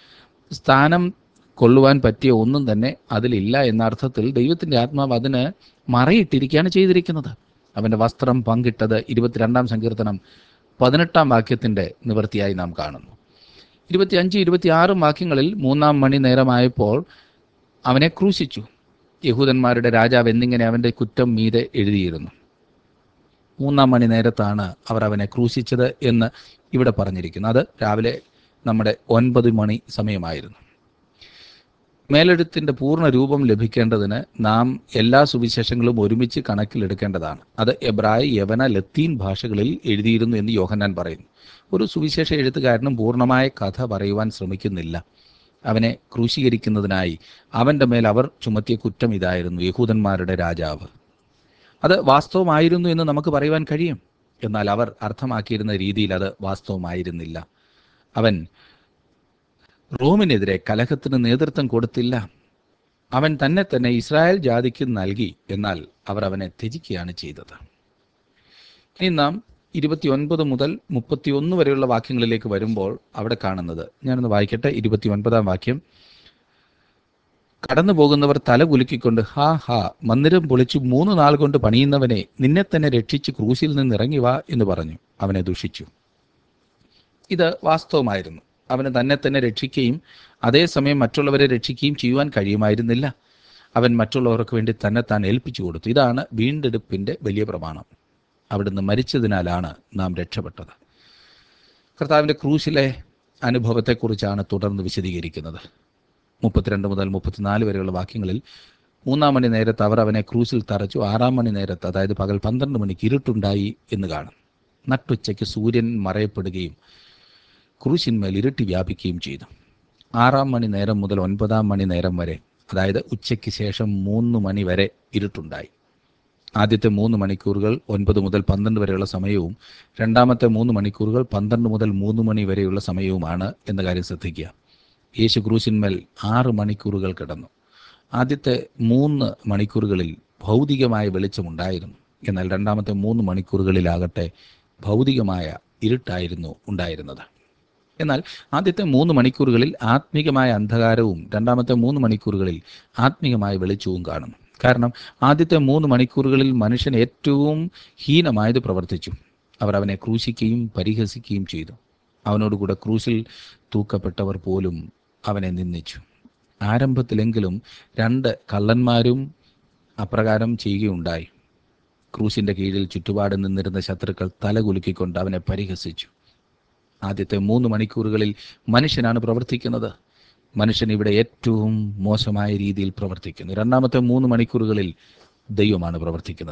സ്ഥാനം കൊള്ളുവാൻ പറ്റിയ ഒന്നും തന്നെ അതിലില്ല എന്ന അർത്ഥത്തിൽ ദൈവത്തിൻ്റെ ആത്മാവ് അതിന് മറയിട്ടിരിക്കുകയാണ് ചെയ്തിരിക്കുന്നത് അവൻ്റെ വസ്ത്രം പങ്കിട്ടത് ഇരുപത്തിരണ്ടാം സങ്കീർത്തനം പതിനെട്ടാം വാക്യത്തിൻ്റെ നിവൃത്തിയായി നാം കാണുന്നു ഇരുപത്തിയഞ്ച് ഇരുപത്തിയാറും വാക്യങ്ങളിൽ മൂന്നാം മണി നേരമായപ്പോൾ അവനെ ക്രൂശിച്ചു യഹൂദന്മാരുടെ രാജാവ് എന്നിങ്ങനെ അവൻ്റെ കുറ്റം മീതെ എഴുതിയിരുന്നു മൂന്നാം മണി നേരത്താണ് അവർ അവനെ ക്രൂശിച്ചത് എന്ന് ഇവിടെ പറഞ്ഞിരിക്കുന്നു അത് രാവിലെ നമ്മുടെ ഒൻപത് മണി സമയമായിരുന്നു മേലെഴുത്തിൻ്റെ പൂർണ്ണ രൂപം ലഭിക്കേണ്ടതിന് നാം എല്ലാ സുവിശേഷങ്ങളും ഒരുമിച്ച് കണക്കിലെടുക്കേണ്ടതാണ് അത് എബ്രായ യവന ലത്തീൻ ഭാഷകളിൽ എഴുതിയിരുന്നു എന്ന് യോഹന്നാൻ പറയുന്നു ഒരു സുവിശേഷ എഴുത്തുകാരനും പൂർണ്ണമായ കഥ പറയുവാൻ ശ്രമിക്കുന്നില്ല അവനെ ക്രൂശീകരിക്കുന്നതിനായി അവൻ്റെ മേൽ അവർ ചുമത്തിയ കുറ്റം ഇതായിരുന്നു യഹൂദന്മാരുടെ രാജാവ് അത് വാസ്തവമായിരുന്നു എന്ന് നമുക്ക് പറയുവാൻ കഴിയും എന്നാൽ അവർ അർത്ഥമാക്കിയിരുന്ന രീതിയിൽ അത് വാസ്തവമായിരുന്നില്ല അവൻ റോമിനെതിരെ കലഹത്തിന് നേതൃത്വം കൊടുത്തില്ല അവൻ തന്നെ തന്നെ ഇസ്രായേൽ ജാതിക്ക് നൽകി എന്നാൽ അവർ അവനെ ത്യജിക്കുകയാണ് ചെയ്തത് ഇനി നാം ഇരുപത്തിയൊൻപത് മുതൽ മുപ്പത്തിയൊന്ന് വരെയുള്ള വാക്യങ്ങളിലേക്ക് വരുമ്പോൾ അവിടെ കാണുന്നത് ഞാനൊന്ന് വായിക്കട്ടെ ഇരുപത്തിയൊൻപതാം വാക്യം കടന്നു പോകുന്നവർ തല കുലുക്കിക്കൊണ്ട് ഹാ ഹാ മന്ദിരം പൊളിച്ചു മൂന്ന് നാൾ കൊണ്ട് പണിയുന്നവനെ നിന്നെ തന്നെ രക്ഷിച്ച് ക്രൂശിൽ നിന്ന് ഇറങ്ങി വാ എന്ന് പറഞ്ഞു അവനെ ദുഷിച്ചു ഇത് വാസ്തവമായിരുന്നു അവന് തന്നെ തന്നെ രക്ഷിക്കുകയും അതേസമയം മറ്റുള്ളവരെ രക്ഷിക്കുകയും ചെയ്യുവാൻ കഴിയുമായിരുന്നില്ല അവൻ മറ്റുള്ളവർക്ക് വേണ്ടി തന്നെ താൻ ഏൽപ്പിച്ചു കൊടുത്തു ഇതാണ് വീണ്ടെടുപ്പിൻ്റെ വലിയ പ്രമാണം അവിടുന്ന് മരിച്ചതിനാലാണ് നാം രക്ഷപ്പെട്ടത് കർത്താവിൻ്റെ ക്രൂശിലെ അനുഭവത്തെക്കുറിച്ചാണ് തുടർന്ന് വിശദീകരിക്കുന്നത് മുപ്പത്തിരണ്ട് മുതൽ മുപ്പത്തിനാല് വരെയുള്ള വാക്യങ്ങളിൽ മൂന്നാം മണി നേരത്ത് അവർ അവനെ ക്രൂസിൽ തറച്ചു ആറാം മണി നേരത്ത് അതായത് പകൽ പന്ത്രണ്ട് മണിക്ക് ഇരുട്ടുണ്ടായി എന്ന് കാണും നട്ടുച്ചയ്ക്ക് സൂര്യൻ മറയപ്പെടുകയും ക്രൂശിന്മേൽ ഇരുട്ടി വ്യാപിക്കുകയും ചെയ്തു ആറാം മണി നേരം മുതൽ ഒൻപതാം മണി നേരം വരെ അതായത് ഉച്ചയ്ക്ക് ശേഷം മൂന്ന് മണി വരെ ഇരുട്ടുണ്ടായി ആദ്യത്തെ മൂന്ന് മണിക്കൂറുകൾ ഒൻപത് മുതൽ പന്ത്രണ്ട് വരെയുള്ള സമയവും രണ്ടാമത്തെ മൂന്ന് മണിക്കൂറുകൾ പന്ത്രണ്ട് മുതൽ മൂന്ന് മണി വരെയുള്ള സമയവുമാണ് എന്ന കാര്യം ശ്രദ്ധിക്കുക യേശു ക്രൂശിന്മേൽ ആറ് മണിക്കൂറുകൾ കിടന്നു ആദ്യത്തെ മൂന്ന് മണിക്കൂറുകളിൽ ഭൗതികമായ വെളിച്ചമുണ്ടായിരുന്നു എന്നാൽ രണ്ടാമത്തെ മൂന്ന് മണിക്കൂറുകളിലാകട്ടെ ഭൗതികമായ ഇരുട്ടായിരുന്നു ഉണ്ടായിരുന്നത് എന്നാൽ ആദ്യത്തെ മൂന്ന് മണിക്കൂറുകളിൽ ആത്മീകമായ അന്ധകാരവും രണ്ടാമത്തെ മൂന്ന് മണിക്കൂറുകളിൽ ആത്മീകമായ വെളിച്ചവും കാണുന്നു കാരണം ആദ്യത്തെ മൂന്ന് മണിക്കൂറുകളിൽ മനുഷ്യൻ ഏറ്റവും ഹീനമായത് പ്രവർത്തിച്ചു അവർ അവനെ ക്രൂശിക്കുകയും പരിഹസിക്കുകയും ചെയ്തു അവനോടുകൂടെ ക്രൂശിൽ തൂക്കപ്പെട്ടവർ പോലും അവനെ നിന്ദിച്ചു ആരംഭത്തിലെങ്കിലും രണ്ട് കള്ളന്മാരും അപ്രകാരം ചെയ്യുകയുണ്ടായി ക്രൂശിന്റെ കീഴിൽ ചുറ്റുപാട് നിന്നിരുന്ന ശത്രുക്കൾ തലകുലുക്കിക്കൊണ്ട് അവനെ പരിഹസിച്ചു ആദ്യത്തെ മൂന്ന് മണിക്കൂറുകളിൽ മനുഷ്യനാണ് പ്രവർത്തിക്കുന്നത് മനുഷ്യൻ ഇവിടെ ഏറ്റവും മോശമായ രീതിയിൽ പ്രവർത്തിക്കുന്നു രണ്ടാമത്തെ മൂന്ന് മണിക്കൂറുകളിൽ ദൈവമാണ് പ്രവർത്തിക്കുന്നത്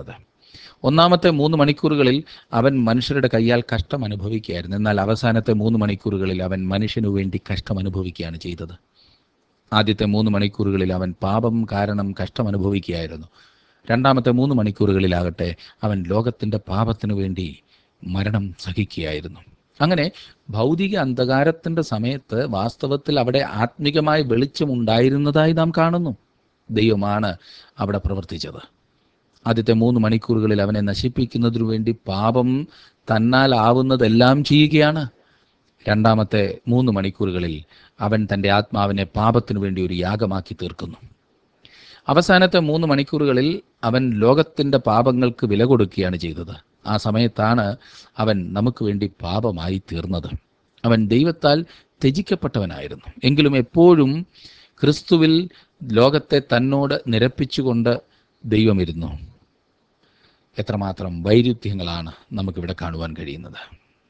ഒന്നാമത്തെ മൂന്ന് മണിക്കൂറുകളിൽ അവൻ മനുഷ്യരുടെ കയ്യാൽ കഷ്ടം അനുഭവിക്കുകയായിരുന്നു എന്നാൽ അവസാനത്തെ മൂന്ന് മണിക്കൂറുകളിൽ അവൻ മനുഷ്യനു വേണ്ടി കഷ്ടം അനുഭവിക്കുകയാണ് ചെയ്തത് ആദ്യത്തെ മൂന്ന് മണിക്കൂറുകളിൽ അവൻ പാപം കാരണം കഷ്ടം അനുഭവിക്കുകയായിരുന്നു രണ്ടാമത്തെ മൂന്ന് മണിക്കൂറുകളിലാകട്ടെ അവൻ ലോകത്തിൻ്റെ പാപത്തിനു വേണ്ടി മരണം സഹിക്കുകയായിരുന്നു അങ്ങനെ ഭൗതിക അന്ധകാരത്തിൻ്റെ സമയത്ത് വാസ്തവത്തിൽ അവിടെ ആത്മികമായ വെളിച്ചം ഉണ്ടായിരുന്നതായി നാം കാണുന്നു ദൈവമാണ് അവിടെ പ്രവർത്തിച്ചത് ആദ്യത്തെ മൂന്ന് മണിക്കൂറുകളിൽ അവനെ നശിപ്പിക്കുന്നതിനു വേണ്ടി പാപം തന്നാൽ ആവുന്നതെല്ലാം ചെയ്യുകയാണ് രണ്ടാമത്തെ മൂന്ന് മണിക്കൂറുകളിൽ അവൻ തൻ്റെ ആത്മാവിനെ പാപത്തിനു വേണ്ടി ഒരു യാഗമാക്കി തീർക്കുന്നു അവസാനത്തെ മൂന്ന് മണിക്കൂറുകളിൽ അവൻ ലോകത്തിൻ്റെ പാപങ്ങൾക്ക് വില കൊടുക്കുകയാണ് ചെയ്തത് ആ സമയത്താണ് അവൻ നമുക്ക് വേണ്ടി പാപമായി തീർന്നത് അവൻ ദൈവത്താൽ ത്യജിക്കപ്പെട്ടവനായിരുന്നു എങ്കിലും എപ്പോഴും ക്രിസ്തുവിൽ ലോകത്തെ തന്നോട് നിരപ്പിച്ചുകൊണ്ട് ദൈവമിരുന്നു എത്രമാത്രം വൈരുദ്ധ്യങ്ങളാണ് നമുക്കിവിടെ കാണുവാൻ കഴിയുന്നത്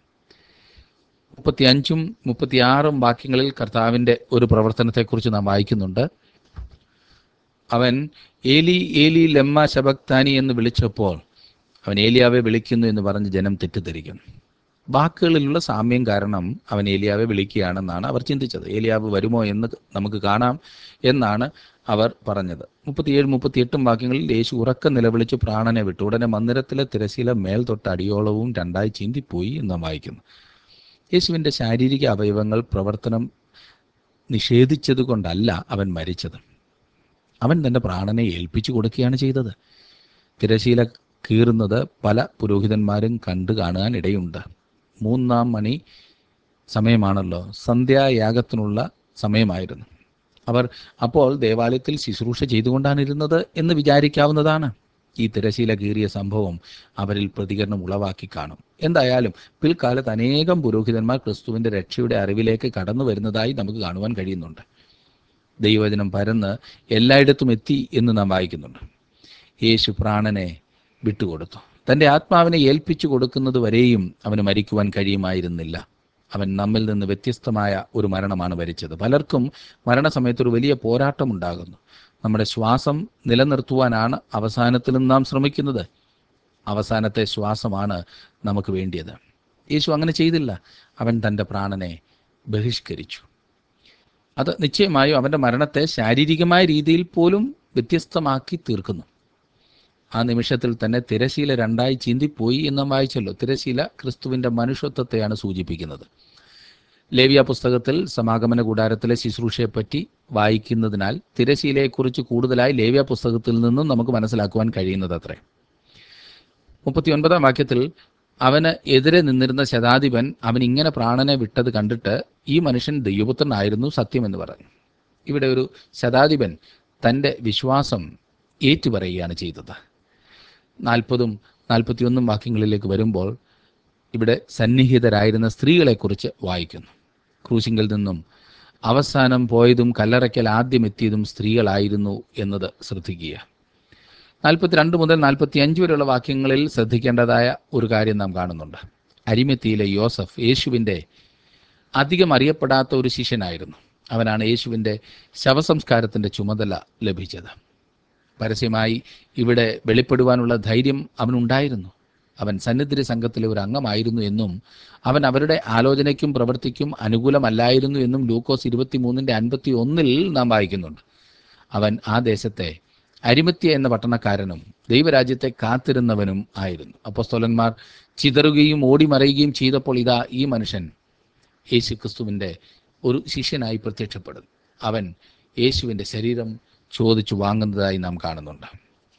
മുപ്പത്തിയഞ്ചും മുപ്പത്തിയാറും വാക്യങ്ങളിൽ കർത്താവിൻ്റെ ഒരു പ്രവർത്തനത്തെക്കുറിച്ച് നാം വായിക്കുന്നുണ്ട് അവൻ ഏലി ഏലി ലെമ്മ ശബക്താനി എന്ന് വിളിച്ചപ്പോൾ അവൻ ഏലിയാവെ വിളിക്കുന്നു എന്ന് പറഞ്ഞ് ജനം തെറ്റിദ്ധരിക്കുന്നു വാക്കുകളിലുള്ള സാമ്യം കാരണം അവൻ ഏലിയാവെ വിളിക്കുകയാണെന്നാണ് അവർ ചിന്തിച്ചത് ഏലിയാവ് വരുമോ എന്ന് നമുക്ക് കാണാം എന്നാണ് അവർ പറഞ്ഞത് മുപ്പത്തിയേഴ് മുപ്പത്തിയെട്ടും വാക്യങ്ങളിൽ യേശു ഉറക്കം നിലവിളിച്ച് പ്രാണനെ വിട്ടു ഉടനെ മന്ദിരത്തിലെ തിരശീല മേൽ തൊട്ട് അടിയോളവും രണ്ടായി ചീന്തിപ്പോയി എന്ന് നാം വായിക്കുന്നു യേശുവിൻ്റെ ശാരീരിക അവയവങ്ങൾ പ്രവർത്തനം നിഷേധിച്ചതുകൊണ്ടല്ല അവൻ മരിച്ചത് അവൻ തൻ്റെ പ്രാണനെ ഏൽപ്പിച്ചു കൊടുക്കുകയാണ് ചെയ്തത് തിരശീല കീറുന്നത് പല പുരോഹിതന്മാരും കണ്ടു കാണാൻ ഇടയുണ്ട് മൂന്നാം മണി സമയമാണല്ലോ സന്ധ്യായാഗത്തിനുള്ള സമയമായിരുന്നു അവർ അപ്പോൾ ദേവാലയത്തിൽ ശുശ്രൂഷ ചെയ്തുകൊണ്ടാണ് ഇരുന്നത് എന്ന് വിചാരിക്കാവുന്നതാണ് ഈ തിരശീല കീറിയ സംഭവം അവരിൽ പ്രതികരണം ഉളവാക്കി കാണും എന്തായാലും പിൽക്കാലത്ത് അനേകം പുരോഹിതന്മാർ ക്രിസ്തുവിൻ്റെ രക്ഷയുടെ അറിവിലേക്ക് കടന്നു വരുന്നതായി നമുക്ക് കാണുവാൻ കഴിയുന്നുണ്ട് ദൈവവചനം പരന്ന് എല്ലായിടത്തും എത്തി എന്ന് നാം വായിക്കുന്നുണ്ട് യേശു പ്രാണനെ വിട്ടുകൊടുത്തു തൻ്റെ ആത്മാവിനെ ഏൽപ്പിച്ചു കൊടുക്കുന്നത് വരെയും അവന് മരിക്കുവാൻ കഴിയുമായിരുന്നില്ല അവൻ നമ്മിൽ നിന്ന് വ്യത്യസ്തമായ ഒരു മരണമാണ് വരിച്ചത് പലർക്കും മരണസമയത്ത് ഒരു വലിയ പോരാട്ടമുണ്ടാകുന്നു നമ്മുടെ ശ്വാസം നിലനിർത്തുവാനാണ് അവസാനത്തിലും നാം ശ്രമിക്കുന്നത് അവസാനത്തെ ശ്വാസമാണ് നമുക്ക് വേണ്ടിയത് യേശു അങ്ങനെ ചെയ്തില്ല അവൻ തൻ്റെ പ്രാണനെ ബഹിഷ്കരിച്ചു അത് നിശ്ചയമായും അവൻ്റെ മരണത്തെ ശാരീരികമായ രീതിയിൽ പോലും വ്യത്യസ്തമാക്കി തീർക്കുന്നു ആ നിമിഷത്തിൽ തന്നെ തിരശീല രണ്ടായി ചിന്തിപ്പോയി എന്ന് നാം വായിച്ചല്ലോ തിരശീല ക്രിസ്തുവിൻ്റെ മനുഷ്യത്വത്തെയാണ് സൂചിപ്പിക്കുന്നത് ലേവിയ പുസ്തകത്തിൽ സമാഗമന കൂടാരത്തിലെ ശുശ്രൂഷയെപ്പറ്റി വായിക്കുന്നതിനാൽ തിരശീലയെക്കുറിച്ച് കൂടുതലായി ലേവ്യ പുസ്തകത്തിൽ നിന്നും നമുക്ക് മനസ്സിലാക്കുവാൻ കഴിയുന്നത് അത്രേ മുപ്പത്തിയൊൻപതാം വാക്യത്തിൽ അവന് എതിരെ നിന്നിരുന്ന ശതാധിപൻ അവൻ ഇങ്ങനെ പ്രാണനെ വിട്ടത് കണ്ടിട്ട് ഈ മനുഷ്യൻ ദൈവപുത്രനായിരുന്നു സത്യമെന്ന് പറഞ്ഞു ഇവിടെ ഒരു ശതാധിപൻ തൻ്റെ വിശ്വാസം ഏറ്റുപറയുകയാണ് ചെയ്തത് നാൽപ്പതും നാൽപ്പത്തിയൊന്നും വാക്യങ്ങളിലേക്ക് വരുമ്പോൾ ഇവിടെ സന്നിഹിതരായിരുന്ന സ്ത്രീകളെക്കുറിച്ച് വായിക്കുന്നു ക്രൂശിങ്കിൽ നിന്നും അവസാനം പോയതും കല്ലറയ്ക്കൽ ആദ്യം എത്തിയതും സ്ത്രീകളായിരുന്നു എന്നത് ശ്രദ്ധിക്കുക നാൽപ്പത്തിരണ്ട് മുതൽ നാൽപ്പത്തി അഞ്ച് വരെയുള്ള വാക്യങ്ങളിൽ ശ്രദ്ധിക്കേണ്ടതായ ഒരു കാര്യം നാം കാണുന്നുണ്ട് അരിമത്തിയിലെ യോസഫ് യേശുവിൻ്റെ അധികം അറിയപ്പെടാത്ത ഒരു ശിഷ്യനായിരുന്നു അവനാണ് യേശുവിൻ്റെ ശവസംസ്കാരത്തിൻ്റെ ചുമതല ലഭിച്ചത് പരസ്യമായി ഇവിടെ വെളിപ്പെടുവാനുള്ള ധൈര്യം അവനുണ്ടായിരുന്നു അവൻ സന്നിധി സംഘത്തിലെ ഒരു അംഗമായിരുന്നു എന്നും അവൻ അവരുടെ ആലോചനയ്ക്കും പ്രവൃത്തിക്കും അനുകൂലമല്ലായിരുന്നു എന്നും ലൂക്കോസ് ഇരുപത്തിമൂന്നിൻ്റെ അൻപത്തി ഒന്നിൽ നാം വായിക്കുന്നുണ്ട് അവൻ ആ ദേശത്തെ അരിമത്യ എന്ന പട്ടണക്കാരനും ദൈവരാജ്യത്തെ കാത്തിരുന്നവനും ആയിരുന്നു അപ്പോസ്തോലന്മാർ ചിതറുകയും ഓടിമറയുകയും ചെയ്തപ്പോൾ ഇതാ ഈ മനുഷ്യൻ യേശു ക്രിസ്തുവിൻ്റെ ഒരു ശിഷ്യനായി പ്രത്യക്ഷപ്പെടുന്നു അവൻ യേശുവിൻ്റെ ശരീരം ചോദിച്ചു വാങ്ങുന്നതായി നാം കാണുന്നുണ്ട്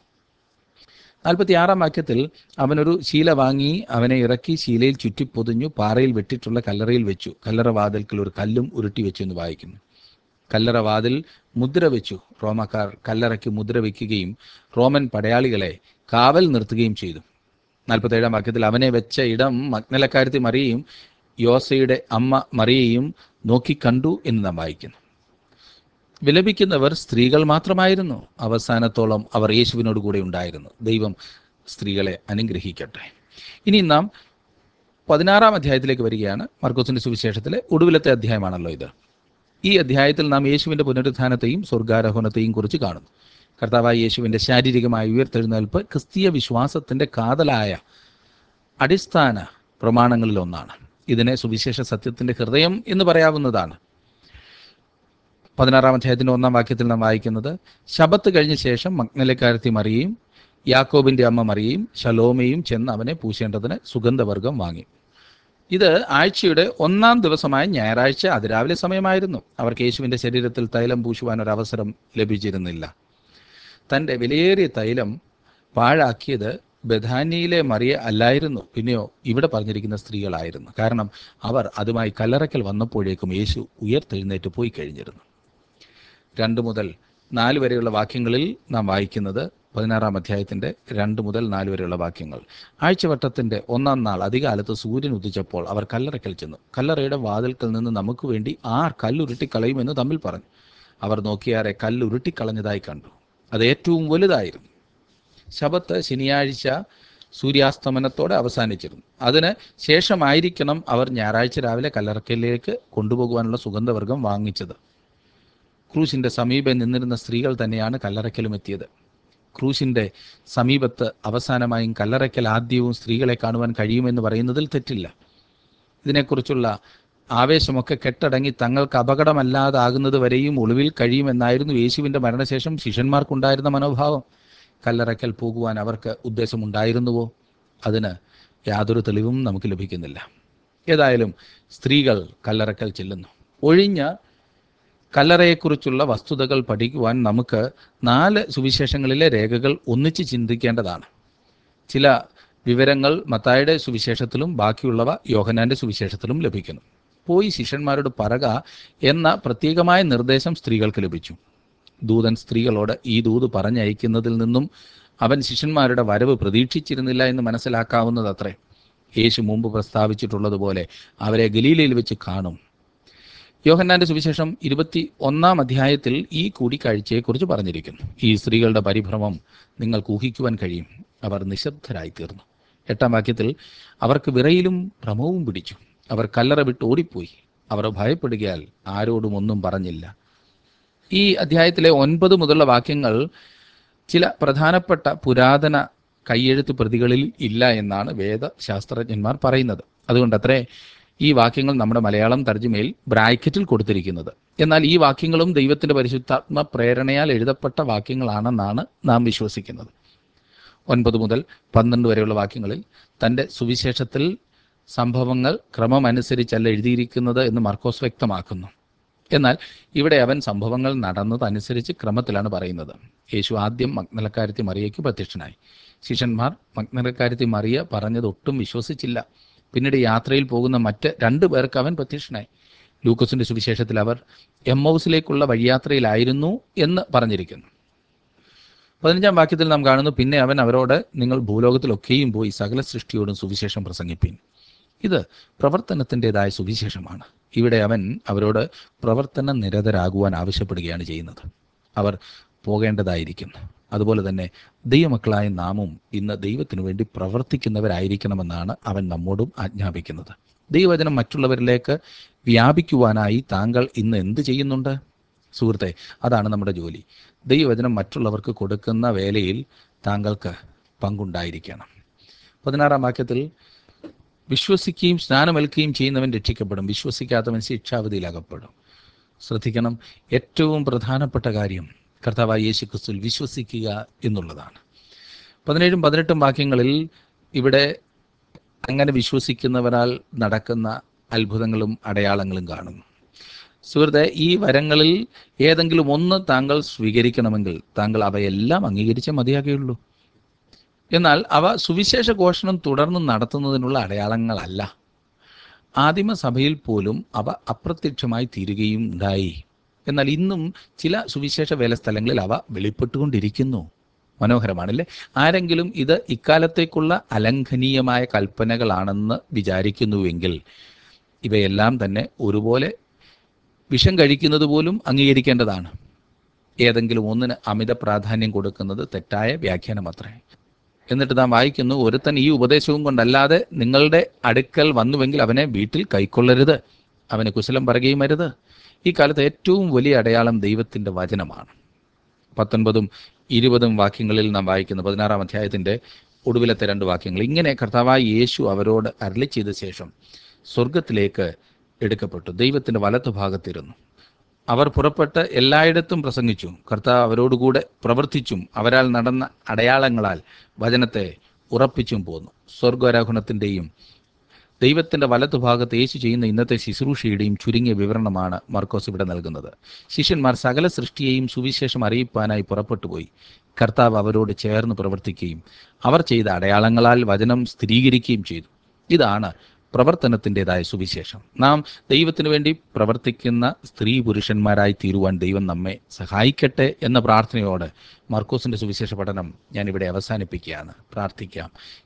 നാൽപ്പത്തി ആറാം വാക്യത്തിൽ അവനൊരു ശീല വാങ്ങി അവനെ ഇറക്കി ശീലയിൽ ചുറ്റി പൊതിഞ്ഞു പാറയിൽ വെട്ടിട്ടുള്ള കല്ലറയിൽ വെച്ചു കല്ലറ വാതിൽക്കൽ ഒരു കല്ലും ഉരുട്ടി വെച്ചു എന്ന് വായിക്കുന്നു കല്ലറ വാതിൽ മുദ്ര വെച്ചു റോമക്കാർ കല്ലറയ്ക്ക് മുദ്ര വയ്ക്കുകയും റോമൻ പടയാളികളെ കാവൽ നിർത്തുകയും ചെയ്തു നാൽപ്പത്തേഴാം വാക്യത്തിൽ അവനെ വെച്ച ഇടം മഗ്നലക്കാരത്തി മറിയയും യോസയുടെ അമ്മ മറിയയും നോക്കിക്കണ്ടു എന്ന് നാം വായിക്കുന്നു വിലപിക്കുന്നവർ സ്ത്രീകൾ മാത്രമായിരുന്നു അവസാനത്തോളം അവർ യേശുവിനോട് കൂടെ ഉണ്ടായിരുന്നു ദൈവം സ്ത്രീകളെ അനുഗ്രഹിക്കട്ടെ ഇനി നാം പതിനാറാം അധ്യായത്തിലേക്ക് വരികയാണ് മർക്കോസിന്റെ സുവിശേഷത്തിലെ ഒടുവിലത്തെ അധ്യായമാണല്ലോ ഇത് ഈ അധ്യായത്തിൽ നാം യേശുവിന്റെ പുനരുത്ഥാനത്തെയും സ്വർഗാരോഹണത്തെയും കുറിച്ച് കാണുന്നു കർത്താവായ യേശുവിൻ്റെ ശാരീരികമായ ഉയർത്തെഴുന്നേൽപ്പ് ക്രിസ്തീയ വിശ്വാസത്തിൻ്റെ കാതലായ അടിസ്ഥാന പ്രമാണങ്ങളിൽ ഒന്നാണ് ഇതിനെ സുവിശേഷ സത്യത്തിൻ്റെ ഹൃദയം എന്ന് പറയാവുന്നതാണ് പതിനാറാം അധ്യായത്തിൻ്റെ ഒന്നാം വാക്യത്തിൽ നാം വായിക്കുന്നത് ശബത്ത് കഴിഞ്ഞ ശേഷം മഗ്നലക്കാരത്തി മറിയയും യാക്കോബിൻ്റെ അമ്മ മറിയയും ശലോമയും ചെന്ന് അവനെ പൂശേണ്ടതിന് സുഗന്ധവർഗം വാങ്ങി ഇത് ആഴ്ചയുടെ ഒന്നാം ദിവസമായ ഞായറാഴ്ച അതിരാവിലെ സമയമായിരുന്നു അവർക്ക് യേശുവിൻ്റെ ശരീരത്തിൽ തൈലം പൂശുവാൻ ഒരു അവസരം ലഭിച്ചിരുന്നില്ല തൻ്റെ വിലയേറിയ തൈലം പാഴാക്കിയത് ബഥാനിയിലെ മറിയ അല്ലായിരുന്നു പിന്നെയോ ഇവിടെ പറഞ്ഞിരിക്കുന്ന സ്ത്രീകളായിരുന്നു കാരണം അവർ അതുമായി കല്ലറയ്ക്കൽ വന്നപ്പോഴേക്കും യേശു ഉയർത്തെഴുന്നേറ്റ് പോയി കഴിഞ്ഞിരുന്നു രണ്ട് മുതൽ നാല് വരെയുള്ള വാക്യങ്ങളിൽ നാം വായിക്കുന്നത് പതിനാറാം അധ്യായത്തിൻ്റെ രണ്ട് മുതൽ നാല് വരെയുള്ള വാക്യങ്ങൾ ആഴ്ചവട്ടത്തിൻ്റെ ഒന്നാം നാൾ അധികാലത്ത് സൂര്യൻ ഉദിച്ചപ്പോൾ അവർ കല്ലറയ്ക്കൽ ചെന്നു കല്ലറയുടെ വാതിൽക്കൽ നിന്ന് നമുക്ക് വേണ്ടി ആർ കല്ലുരുട്ടിക്കളയുമെന്ന് തമ്മിൽ പറഞ്ഞു അവർ നോക്കിയാറെ കല്ലുരുട്ടിക്കളഞ്ഞതായി കണ്ടു അത് ഏറ്റവും വലുതായിരുന്നു ശബത്ത് ശനിയാഴ്ച സൂര്യാസ്തമനത്തോടെ അവസാനിച്ചിരുന്നു അതിന് ശേഷമായിരിക്കണം അവർ ഞായറാഴ്ച രാവിലെ കല്ലറക്കലിലേക്ക് കൊണ്ടുപോകുവാനുള്ള സുഗന്ധവർഗം വാങ്ങിച്ചത് ക്രൂശിന്റെ സമീപം നിന്നിരുന്ന സ്ത്രീകൾ തന്നെയാണ് കല്ലറയ്ക്കലും എത്തിയത് ക്രൂശിന്റെ സമീപത്ത് അവസാനമായും കല്ലറയ്ക്കൽ ആദ്യവും സ്ത്രീകളെ കാണുവാൻ കഴിയുമെന്ന് പറയുന്നതിൽ തെറ്റില്ല ഇതിനെക്കുറിച്ചുള്ള ആവേശമൊക്കെ കെട്ടടങ്ങി തങ്ങൾക്ക് അപകടമല്ലാതാകുന്നത് വരെയും ഒളിവിൽ കഴിയുമെന്നായിരുന്നു യേശുവിൻ്റെ മരണശേഷം ശിഷ്യന്മാർക്കുണ്ടായിരുന്ന മനോഭാവം കല്ലറയ്ക്കൽ പോകുവാൻ അവർക്ക് ഉദ്ദേശമുണ്ടായിരുന്നുവോ അതിന് യാതൊരു തെളിവും നമുക്ക് ലഭിക്കുന്നില്ല ഏതായാലും സ്ത്രീകൾ കല്ലറയ്ക്കൽ ചെല്ലുന്നു ഒഴിഞ്ഞ കല്ലറയെക്കുറിച്ചുള്ള വസ്തുതകൾ പഠിക്കുവാൻ നമുക്ക് നാല് സുവിശേഷങ്ങളിലെ രേഖകൾ ഒന്നിച്ച് ചിന്തിക്കേണ്ടതാണ് ചില വിവരങ്ങൾ മത്തായുടെ സുവിശേഷത്തിലും ബാക്കിയുള്ളവ യോഹനാന്റെ സുവിശേഷത്തിലും ലഭിക്കുന്നു പോയി ശിഷ്യന്മാരോട് പറക എന്ന പ്രത്യേകമായ നിർദ്ദേശം സ്ത്രീകൾക്ക് ലഭിച്ചു ദൂതൻ സ്ത്രീകളോട് ഈ ദൂത് പറഞ്ഞയക്കുന്നതിൽ നിന്നും അവൻ ശിഷ്യന്മാരുടെ വരവ് പ്രതീക്ഷിച്ചിരുന്നില്ല എന്ന് മനസ്സിലാക്കാവുന്നതത്രേ യേശു മുമ്പ് പ്രസ്താവിച്ചിട്ടുള്ളതുപോലെ അവരെ ഗലീലയിൽ വെച്ച് കാണും യോഹന്നാന്റെ സുവിശേഷം ഇരുപത്തി ഒന്നാം അധ്യായത്തിൽ ഈ കൂടിക്കാഴ്ചയെക്കുറിച്ച് പറഞ്ഞിരിക്കുന്നു ഈ സ്ത്രീകളുടെ പരിഭ്രമം നിങ്ങൾക്ക് ഊഹിക്കുവാൻ കഴിയും അവർ നിശബ്ദരായി തീർന്നു എട്ടാം വാക്യത്തിൽ അവർക്ക് വിറയിലും ഭ്രമവും പിടിച്ചു അവർ കല്ലറ വിട്ട് ഓടിപ്പോയി അവർ ഭയപ്പെടുകയാൽ ആരോടും ഒന്നും പറഞ്ഞില്ല ഈ അധ്യായത്തിലെ ഒൻപത് മുതലുള്ള വാക്യങ്ങൾ ചില പ്രധാനപ്പെട്ട പുരാതന കയ്യെഴുത്ത് പ്രതികളിൽ ഇല്ല എന്നാണ് വേദശാസ്ത്രജ്ഞന്മാർ പറയുന്നത് അതുകൊണ്ടത്രേ ഈ വാക്യങ്ങൾ നമ്മുടെ മലയാളം തർജ്ജമയിൽ ബ്രാക്കറ്റിൽ കൊടുത്തിരിക്കുന്നത് എന്നാൽ ഈ വാക്യങ്ങളും ദൈവത്തിന്റെ പരിശുദ്ധാത്മ പ്രേരണയാൽ എഴുതപ്പെട്ട വാക്യങ്ങളാണെന്നാണ് നാം വിശ്വസിക്കുന്നത് ഒൻപത് മുതൽ പന്ത്രണ്ട് വരെയുള്ള വാക്യങ്ങളിൽ തൻ്റെ സുവിശേഷത്തിൽ സംഭവങ്ങൾ ക്രമമനുസരിച്ചല്ല എഴുതിയിരിക്കുന്നത് എന്ന് മർക്കോസ് വ്യക്തമാക്കുന്നു എന്നാൽ ഇവിടെ അവൻ സംഭവങ്ങൾ നടന്നതനുസരിച്ച് ക്രമത്തിലാണ് പറയുന്നത് യേശു ആദ്യം മഗ്നലക്കാരത്തി മറിയയ്ക്ക് പ്രത്യക്ഷനായി ശിഷ്യന്മാർ മഗ്നലക്കാരത്തി മറിയ പറഞ്ഞത് ഒട്ടും വിശ്വസിച്ചില്ല പിന്നീട് യാത്രയിൽ പോകുന്ന മറ്റ് രണ്ടു പേർക്ക് അവൻ പ്രത്യക്ഷനായി ലൂക്കോസിന്റെ സുവിശേഷത്തിൽ അവർ എമ്മൗസിലേക്കുള്ള വഴിയാത്രയിലായിരുന്നു എന്ന് പറഞ്ഞിരിക്കുന്നു പതിനഞ്ചാം വാക്യത്തിൽ നാം കാണുന്നു പിന്നെ അവൻ അവരോട് നിങ്ങൾ ഭൂലോകത്തിലൊക്കെയും പോയി സകല സൃഷ്ടിയോടും സുവിശേഷം പ്രസംഗിപ്പീൻ ഇത് പ്രവർത്തനത്തിൻ്റെതായ സുവിശേഷമാണ് ഇവിടെ അവൻ അവരോട് പ്രവർത്തന നിരതരാകുവാൻ ആവശ്യപ്പെടുകയാണ് ചെയ്യുന്നത് അവർ പോകേണ്ടതായിരിക്കുന്നു അതുപോലെ തന്നെ ദൈവമക്കളായ നാമും ഇന്ന് ദൈവത്തിനു വേണ്ടി പ്രവർത്തിക്കുന്നവരായിരിക്കണമെന്നാണ് അവൻ നമ്മോടും ആജ്ഞാപിക്കുന്നത് ദൈവവചനം മറ്റുള്ളവരിലേക്ക് വ്യാപിക്കുവാനായി താങ്കൾ ഇന്ന് എന്ത് ചെയ്യുന്നുണ്ട് സുഹൃത്തെ അതാണ് നമ്മുടെ ജോലി ദൈവവചനം മറ്റുള്ളവർക്ക് കൊടുക്കുന്ന വേലയിൽ താങ്കൾക്ക് പങ്കുണ്ടായിരിക്കണം പതിനാറാം വാക്യത്തിൽ വിശ്വസിക്കുകയും സ്നാനമേൽക്കുകയും ചെയ്യുന്നവൻ രക്ഷിക്കപ്പെടും വിശ്വസിക്കാത്തവൻ ശിക്ഷാവധിയിൽ അകപ്പെടും ശ്രദ്ധിക്കണം ഏറ്റവും പ്രധാനപ്പെട്ട കാര്യം കർത്താവായ യേശു ക്രിസ്തുവിൽ വിശ്വസിക്കുക എന്നുള്ളതാണ് പതിനേഴും പതിനെട്ടും വാക്യങ്ങളിൽ ഇവിടെ അങ്ങനെ വിശ്വസിക്കുന്നവരാൽ നടക്കുന്ന അത്ഭുതങ്ങളും അടയാളങ്ങളും കാണുന്നു സുഹൃത്തെ ഈ വരങ്ങളിൽ ഏതെങ്കിലും ഒന്ന് താങ്കൾ സ്വീകരിക്കണമെങ്കിൽ താങ്കൾ അവയെല്ലാം അംഗീകരിച്ചേ മതിയാകുകയുള്ളൂ എന്നാൽ അവ സുവിശേഷ ഘോഷണം തുടർന്ന് നടത്തുന്നതിനുള്ള അടയാളങ്ങളല്ല ആദിമസഭയിൽ പോലും അവ അപ്രത്യക്ഷമായി തീരുകയും ഉണ്ടായി എന്നാൽ ഇന്നും ചില സുവിശേഷ വേലസ്ഥലങ്ങളിൽ അവ വെളിപ്പെട്ടുകൊണ്ടിരിക്കുന്നു മനോഹരമാണല്ലേ ആരെങ്കിലും ഇത് ഇക്കാലത്തേക്കുള്ള അലംഘനീയമായ കൽപ്പനകളാണെന്ന് വിചാരിക്കുന്നുവെങ്കിൽ ഇവയെല്ലാം തന്നെ ഒരുപോലെ വിഷം കഴിക്കുന്നത് പോലും അംഗീകരിക്കേണ്ടതാണ് ഏതെങ്കിലും ഒന്നിന് അമിത പ്രാധാന്യം കൊടുക്കുന്നത് തെറ്റായ വ്യാഖ്യാനം അത്രേ എന്നിട്ട് നാം വായിക്കുന്നു ഒരുത്തൻ ഈ ഉപദേശവും കൊണ്ടല്ലാതെ നിങ്ങളുടെ അടുക്കൽ വന്നുവെങ്കിൽ അവനെ വീട്ടിൽ കൈക്കൊള്ളരുത് അവന് കുശലം പറയുകയും അരുത് ഈ കാലത്ത് ഏറ്റവും വലിയ അടയാളം ദൈവത്തിൻ്റെ വചനമാണ് പത്തൊൻപതും ഇരുപതും വാക്യങ്ങളിൽ നാം വായിക്കുന്ന പതിനാറാം അധ്യായത്തിൻ്റെ ഒടുവിലത്തെ രണ്ട് വാക്യങ്ങൾ ഇങ്ങനെ കർത്താവായ യേശു അവരോട് അരളി ചെയ്ത ശേഷം സ്വർഗത്തിലേക്ക് എടുക്കപ്പെട്ടു ദൈവത്തിൻ്റെ വലത്തു ഭാഗത്തിരുന്നു അവർ പുറപ്പെട്ട് എല്ലായിടത്തും പ്രസംഗിച്ചു കർത്താവ് അവരോടുകൂടെ പ്രവർത്തിച്ചും അവരാൽ നടന്ന അടയാളങ്ങളാൽ വചനത്തെ ഉറപ്പിച്ചും പോന്നു സ്വർഗാരോഹണത്തിൻ്റെയും ദൈവത്തിൻ്റെ വലത്തുഭാഗത്ത് യേശു ചെയ്യുന്ന ഇന്നത്തെ ശുശ്രൂഷയുടെയും ചുരുങ്ങിയ വിവരണമാണ് മർക്കോസ് ഇവിടെ നൽകുന്നത് ശിഷ്യന്മാർ സകല സൃഷ്ടിയെയും സുവിശേഷം അറിയിപ്പാനായി പുറപ്പെട്ടുപോയി കർത്താവ് അവരോട് ചേർന്ന് പ്രവർത്തിക്കുകയും അവർ ചെയ്ത അടയാളങ്ങളാൽ വചനം സ്ഥിരീകരിക്കുകയും ചെയ്തു ഇതാണ് പ്രവർത്തനത്തിൻ്റെതായ സുവിശേഷം നാം ദൈവത്തിനു വേണ്ടി പ്രവർത്തിക്കുന്ന സ്ത്രീ പുരുഷന്മാരായി തീരുവാൻ ദൈവം നമ്മെ സഹായിക്കട്ടെ എന്ന പ്രാർത്ഥനയോടെ മർക്കോസിൻ്റെ സുവിശേഷ പഠനം ഞാനിവിടെ അവസാനിപ്പിക്കുകയാണ് പ്രാർത്ഥിക്കാം